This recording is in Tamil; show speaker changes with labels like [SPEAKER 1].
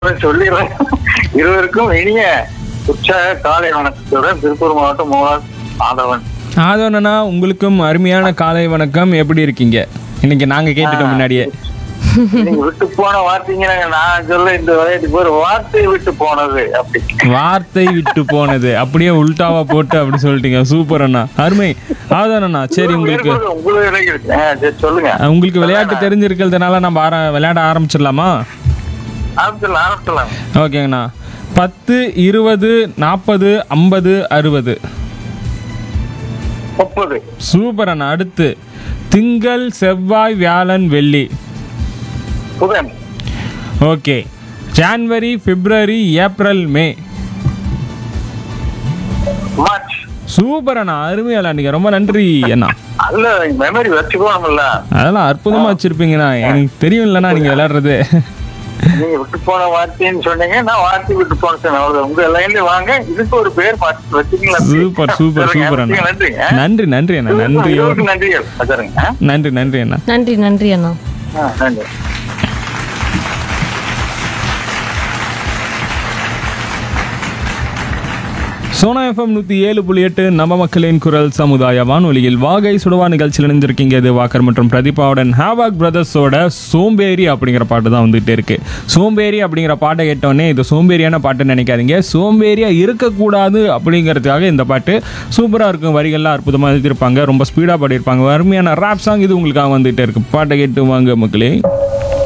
[SPEAKER 1] சொல்லிடுறேன் இருவருக்கும் இனிய உற்சாக காலை வணக்கத்துடன் திருப்பூர் மாவட்டம் மூலார் ஆதவன்
[SPEAKER 2] ஆதவனண்ணா உங்களுக்கும் அருமையான காலை வணக்கம் எப்படி இருக்கீங்க இன்னைக்கு நாங்க கேட்டுட்டோம் முன்னாடியே
[SPEAKER 1] நீங்க விட்டு போன வார்த்தைங்க நான் சொல்ல இந்த விளையாட்டு பேர் வார்த்தை விட்டு போனது அப்படி
[SPEAKER 2] வார்த்தை விட்டு போனது அப்படியே உல்டாவா போட்டு அப்படி சொல்லிட்டீங்க சூப்பர் அண்ணா அருமை ஆதவனண்ணா சரி உங்களுக்கு
[SPEAKER 1] உங்களுக்கு இடையில இருக்கு. ஆ, சரி சொல்லுங்க
[SPEAKER 2] உங்களுக்கு விளையாட்டு தெரிஞ்சிருக்கிறதுனால நம்ம ஆர விளையாட ஆரம்பிச்சிடலாமா
[SPEAKER 1] ஆரம்பிச்சிடலாம் ஆரம்பிச்சிடலாம்
[SPEAKER 2] ஓகேங்கண்ணா பத்து இருபது நாற்பது ஐம்பது அறுபது
[SPEAKER 1] முப்பது
[SPEAKER 2] சூப்பர் அண்ணா அடுத்து திங்கள் செவ்வாய் வியாழன் வெள்ளி
[SPEAKER 1] புதன்
[SPEAKER 2] okay January February April May
[SPEAKER 1] March
[SPEAKER 2] super அண்ணா அருமையா நீங்க ரொம்ப நன்றி அண்ணா
[SPEAKER 1] அல்ல மெமரி வச்சுக்கோணும்ல
[SPEAKER 2] அதெல்லாம் அற்புதமா வச்சிருப்பீங்கண்ணா எனக்கு தெரியும் இல்லைண்ணா நீங்க விளையாடுறது
[SPEAKER 1] நீங்க விட்டு போன வார்த்தைன்னு சொன்னீங்க நான் வார்த்தை விட்டு போன சொன்னேன் அவ்வளவுதான். உங்க லைன்ல வாங்க இதுக்கு ஒரு பேர் மாற்றி வச்சுக்கீங்களா
[SPEAKER 2] சூப்பர் சூப்பர் சூப்பர் அண்ணா
[SPEAKER 1] நன்றி
[SPEAKER 2] நன்றி நன்றி அண்ணா நன்றி
[SPEAKER 1] இருவருக்கும் நன்றிகள் வச்சுருங்க ஆ?
[SPEAKER 2] நன்றி நன்றி அண்ணா
[SPEAKER 3] நன்றி நன்றி அண்ணா
[SPEAKER 1] ஆ, நன்றி
[SPEAKER 2] சோனா எஃப்எம் நூற்றி ஏழு புள்ளி எட்டு நம்ம மக்களின் குரல் சமுதாய வானொலியில் வாகை சுடுவா நிகழ்ச்சியில் இணைஞ்சிருக்கீங்க இது வாக்கர் மற்றும் பிரதீபாவுடன் ஹேவாக் பிரதர்ஸோட சோம்பேறி அப்படிங்கிற பாட்டு தான் வந்துட்டு இருக்கு சோம்பேறி அப்படிங்கிற பாட்டை கேட்டோடனே இது சோம்பேறியான பாட்டுன்னு நினைக்காதீங்க சோம்பேறியா இருக்கக்கூடாது அப்படிங்கிறதுக்காக இந்த பாட்டு சூப்பராக இருக்கும் வரிகள்லாம் அற்புதமாக எழுதியிருப்பாங்க ரொம்ப ஸ்பீடாக பாடியிருப்பாங்க அருமையான ரேப் சாங் இது உங்களுக்காக வந்துட்டு இருக்கு பாட்டை கேட்டு வாங்க மக்களே